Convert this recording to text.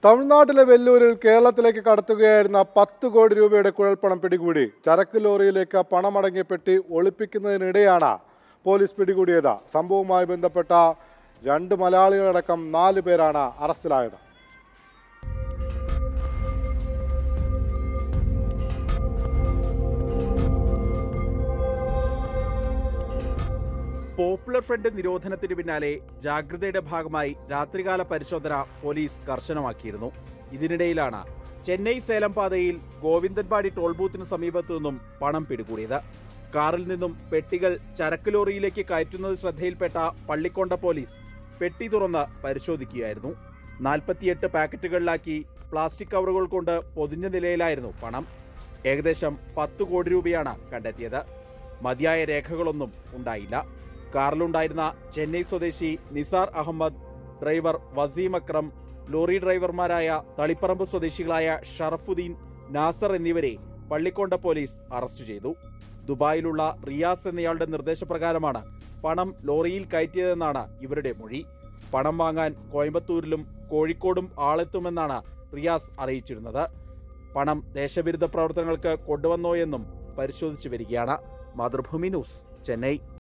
തമിഴ്നാട്ടിലെ വെല്ലൂരിൽ കേരളത്തിലേക്ക് കടത്തുകയായിരുന്ന പത്ത് കോടി രൂപയുടെ കുഴൽപ്പണം പിടികൂടി ചരക്ക് ലോറിയിലേക്ക് പണമടങ്ങിയ പെട്ടി ഒളിപ്പിക്കുന്നതിനിടെയാണ് പോലീസ് പിടികൂടിയത് സംഭവവുമായി ബന്ധപ്പെട്ട രണ്ട് മലയാളികളടക്കം നാല് പേരാണ് അറസ്റ്റിലായത് പോപ്പുലർ ഫ്രണ്ട് നിരോധനത്തിന് പിന്നാലെ ജാഗ്രതയുടെ ഭാഗമായി രാത്രികാല പരിശോധന പോലീസ് കർശനമാക്കിയിരുന്നു ഇതിനിടയിലാണ് ചെന്നൈ സേലം പാതയിൽ ഗോവിന്ദൻപാടി ടോൾ ബൂത്തിന് സമീപത്തു നിന്നും പണം പിടികൂടിയത് കാറിൽ നിന്നും പെട്ടികൾ ചരക്ക് ലോറിയിലേക്ക് കയറ്റുന്നത് ശ്രദ്ധയിൽപ്പെട്ട പള്ളിക്കൊണ്ട പോലീസ് പെട്ടി തുറന്ന് പരിശോധിക്കുകയായിരുന്നു നാൽപ്പത്തിയെട്ട് പാക്കറ്റുകളിലാക്കി പ്ലാസ്റ്റിക് കവറുകൾ കൊണ്ട് പൊതിഞ്ഞ നിലയിലായിരുന്നു പണം ഏകദേശം പത്ത് കോടി രൂപയാണ് കണ്ടെത്തിയത് മതിയായ രേഖകളൊന്നും ഉണ്ടായില്ല കാറിലുണ്ടായിരുന്ന ചെന്നൈ സ്വദേശി നിസാർ അഹമ്മദ് ഡ്രൈവർ വസീം അക്രം ലോറി ഡ്രൈവർമാരായ തളിപ്പറമ്പ് സ്വദേശികളായ ഷറഫുദ്ദീൻ നാസർ എന്നിവരെ പള്ളിക്കൊണ്ട പോലീസ് അറസ്റ്റ് ചെയ്തു ദുബായിലുള്ള റിയാസ് എന്നയാളുടെ നിർദ്ദേശപ്രകാരമാണ് പണം ലോറിയിൽ കയറ്റിയതെന്നാണ് ഇവരുടെ മൊഴി പണം വാങ്ങാൻ കോയമ്പത്തൂരിലും കോഴിക്കോടും ആളെത്തുമെന്നാണ് റിയാസ് അറിയിച്ചിരുന്നത് പണം ദേശവിരുദ്ധ പ്രവർത്തനങ്ങൾക്ക് കൊണ്ടുവന്നോ എന്നും പരിശോധിച്ചു വരികയാണ് മാതൃഭൂമി ന്യൂസ് ചെന്നൈ